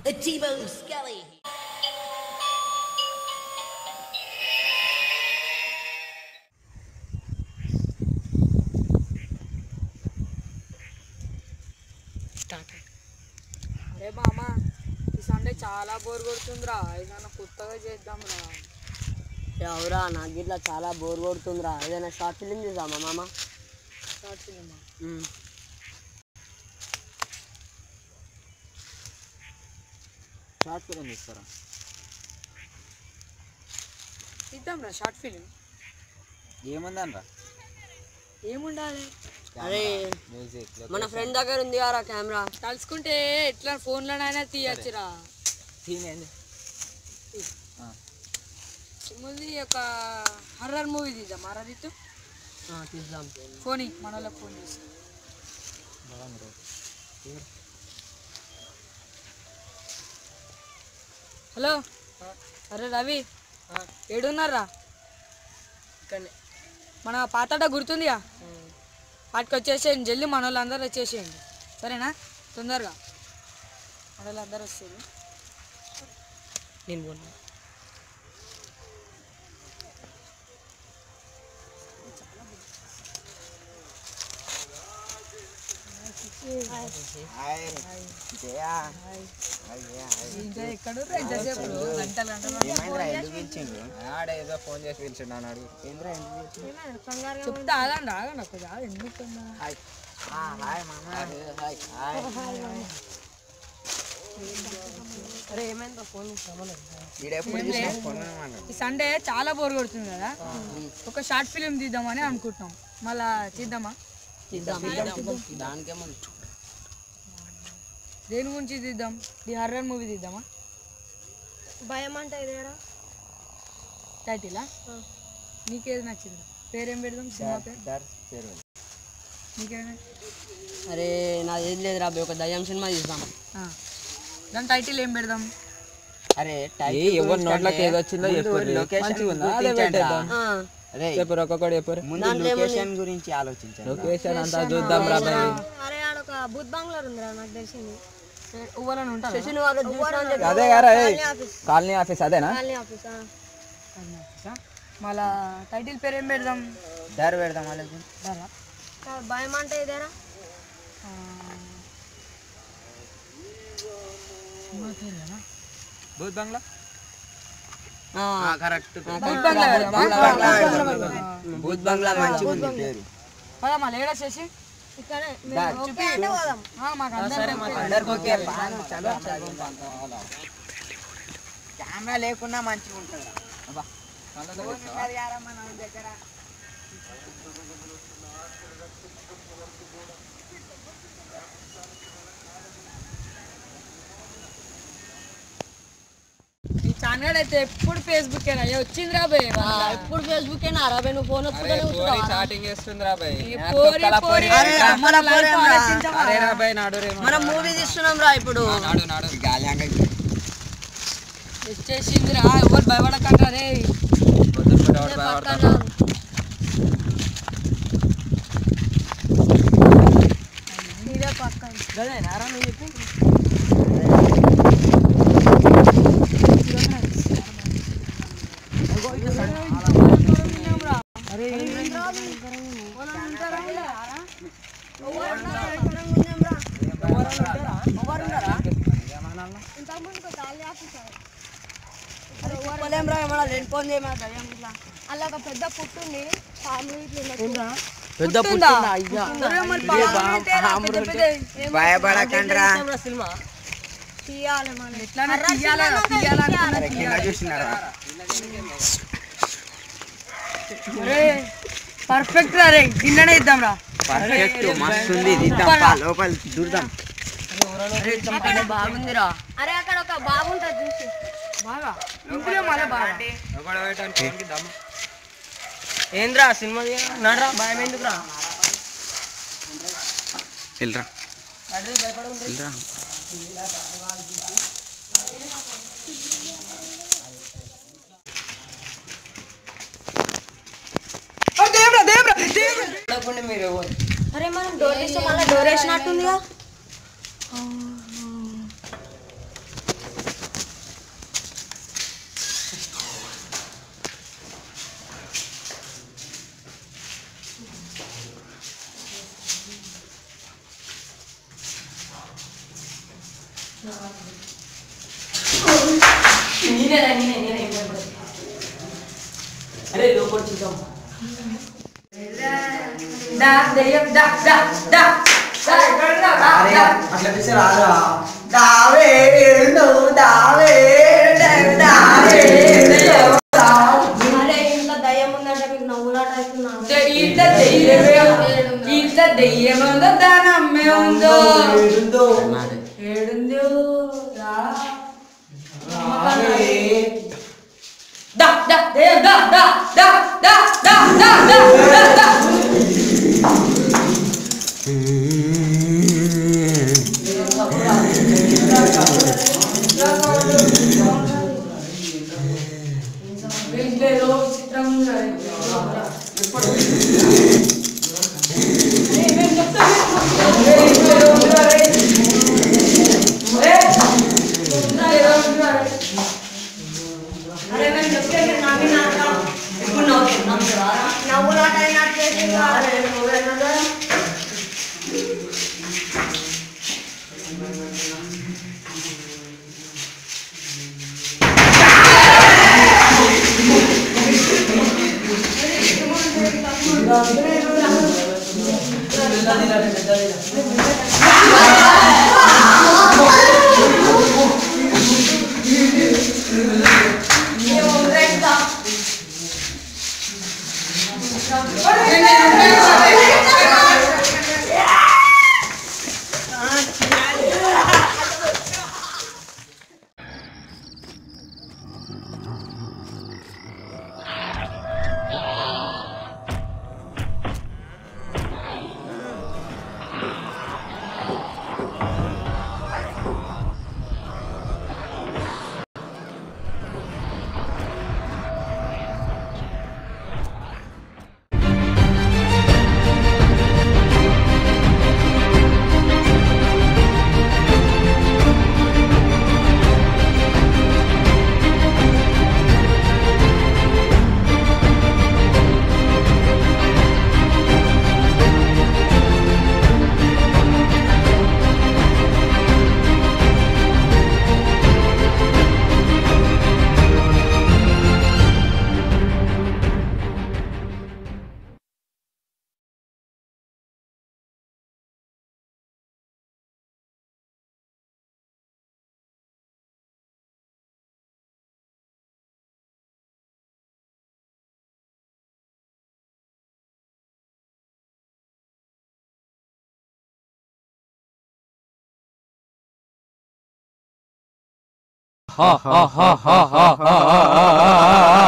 Tebow Skelly. అరే మామ ఈ సండే చాలా బోర్ కొడుతుందిరా ఏదైనా కొత్తగా చేద్దాంరా ఎవరా నాకు ఇట్లా చాలా బోర్ కొడుతుందిరా ఏదైనా షార్ట్ ఫిలిం చూసామా మామ షార్ట్ సినిమా షార్ట్ ఫిలిం ఇస్తారా ఇద్దాంరా షార్ట్ ఫిలిం ఏముందనరా ఏముండాలి అరే మ్యూజిక్ మన ఫ్రెండ్ దగ్గర ఉంది కదా కెమెరా తలుచుకుంటే ఎట్లా ఫోన్లోనైనా తీయచ్చురా సీన్ ఏంది ముందు ఒక హర్రర్ మూవీ తీద్దాం హర్రర్ ఇత్తు తీద్దాం ఫోన్ మన వాళ్ళకి ఫోన్ చేసి హలో అరే రవి ఏడున్నారా ఇక్కడనే మన పాతట గుర్తుందిగా వాటికి వచ్చేసేయండి జల్దీ మన వాళ్ళందరూ వచ్చేసేయండి సరేనా తొందరగా మన వాళ్ళందరూ వస్తారు నేను పోను. హాయ్ జయా ఇంకా ఎక్కడ ఎంతసేపు గంటలు గంటలు ఏమైందిరా ఎందుకు పిలిచిండు ఆడ ఏదో ఫోన్ చేసి పిలిచిండు అని అడుగు ఏంద్రా ఎందుకు పిలిచిండు చెప్తే ఆగండి ఆగండి ఒక జాగా ఎందుకు హాయ్ హాయ్ మామ హాయ్ హాయ్ అరే ఏమైందో ఫోన్ రమ్మలేదు ఈడెప్పుడు చూసినా ఫోన్ అన్నమాట ఈ సండే చాలా బోర్ కొడుతుంది కదా ఒక షార్ట్ ఫిలిం తీద్దామని అనుకుంటున్నాం మళ్ళా తీద్దామా తీద్దాం దానికేమో దేని గురించి తీద్దాం ఈ హర్రర్ మూవీ తీద్దామా భయం అంటే ఇదేరా టైటిలా నీకేది నచ్చింది పేరేం పెడదాం సినిమా పేరు దర్ పేరు నీకేమైనా అరే నాది ఏది లేదురా అబ్బాయి ఒక దయ్యం సినిమా తీద్దాం దాని టైటిల్ ఏం పెడదాం అరే ఎవరి నోట్లోకి ఏదో వచ్చిందో లొకేషన్ ఆ, అరే చెప్పరు ఒక్కొక్కటి చెప్పరు ముందు లొకేషన్ గురించి ఆలోచించండి లొకేషన్ అంతా చూద్దాం రా భయ్ అరే ఆడొక బుత్ బంగ్లర్ ఉందిరా నాకు తెలిసింది ఉవ్వలని ఉంటారు శశి నువ్వు అక్కడ చూసినా అని చెప్పు. అదే గారా ఆఫీస్ కాలనీ ఆఫీస్ అదేనా కాలనీ ఆఫీస్ ఆ. మళ్ళా టైటిల్ పేరు ఏం పెడదాం దర్ పెడదాం వాళ్ళకి దారా కాదు, భయం అంటే ఇదేరా భూత్ బంగ్లా ఆ, కరెక్ట్ భూత్ బంగ్లా పెడదామా? భూత్ బంగ్లా మంచిగా ఉంది పేరు పదా మళ్ళీ ఏడా చేసి ఇక్కడే మేము ఓకే అంటే పోదాం ఆ, మాకు అందరం కెమెరా లేకున్నా మంచిగా ఉంటుంది ఈ ఛానల్ అయితే ఎప్పుడు ఫేస్బుక్ అయినా వచ్చింది రా భయ్ ఆ, ఎప్పుడు ఫేస్బుక్ అయినా అరవై నువ్వు ఫోన్ వస్తుంటే చాటింగ్ చేస్తుంది రా భయ్ పోరి పోరి మన పోరేం రా. అరే రా భయ్ నాడు రే మనం మూవీ తీస్తున్నాం రా ఇప్పుడు నాడు నాడు గాలి అంగ వచ్చేసింది రా ఎవరు భయపడకండి రే ఇదే పక్కన గదేనారా నువ్వు చెప్పి ఇంతకుముందు కాలనీ ఆఫీస్ చెప్పలేం రా ఏమన్నా లేనిపోయింది ఏమన్నా దయ్యం ఇట్లా అలా ఒక పెద్ద పుట్టు ఉంది పాములు ఇట్లా ఉండొచ్చు. పెద్ద పుట్టిందా అయ్యా భయపడకండి రా సినిమా తీయాలి మనం ఎట్లా తీయాలా తీయాలనుకున్నా కింద చూసినారా పర్ఫెక్ట్ రా రే గిన్నెనే ఇద్దాం రా పర్ఫెక్ట్ మస్తు ఉంది తీద్దాం పా, లోపల దూరదాం బాగుందిరా అరే అక్కడ ఒక బాబు ఉంటుంది చూసి బాగా ఇంట్లో మళ్ళీ బాగా ఏంద్రా సినిమా నడరా భయం ఎందుకురా వెళ్ళరా వెళ్ళరా మీరు ఎవరు అరే మనం డోర్ తీస్తే మళ్ళీ డోర్ వేసినట్టుందిగా అరే లోపల చూద్దాం దా దెయ్యం దా దా దా దా ఎక్కడ దా దా దా అట్లా పిలిచి రాదురా దావే ఏడుండవు దావే దావే అరే ఇంట్లో దయ్యం ఉందంటే మీకు నవ్వులాట అవుతున్నా ద- ఇంత దెయ్యమే ఇంత దెయ్యం ఉందో దాని అమ్మే ఉందో ఏడుందో ఏడుందో రా దావే దా దా దెయ్యం దా దా దా దా దా దా దా దా దా వీళ్ళేదో విచిత్రంగా ఉన్నారు. అరే మేము చెప్తే నవ్వినాక ఎప్పుడు నవ్వుతున్నాం కదా నవ్వులాట అయినట్టు చేసిందా? ha ha ha ha ha ha ha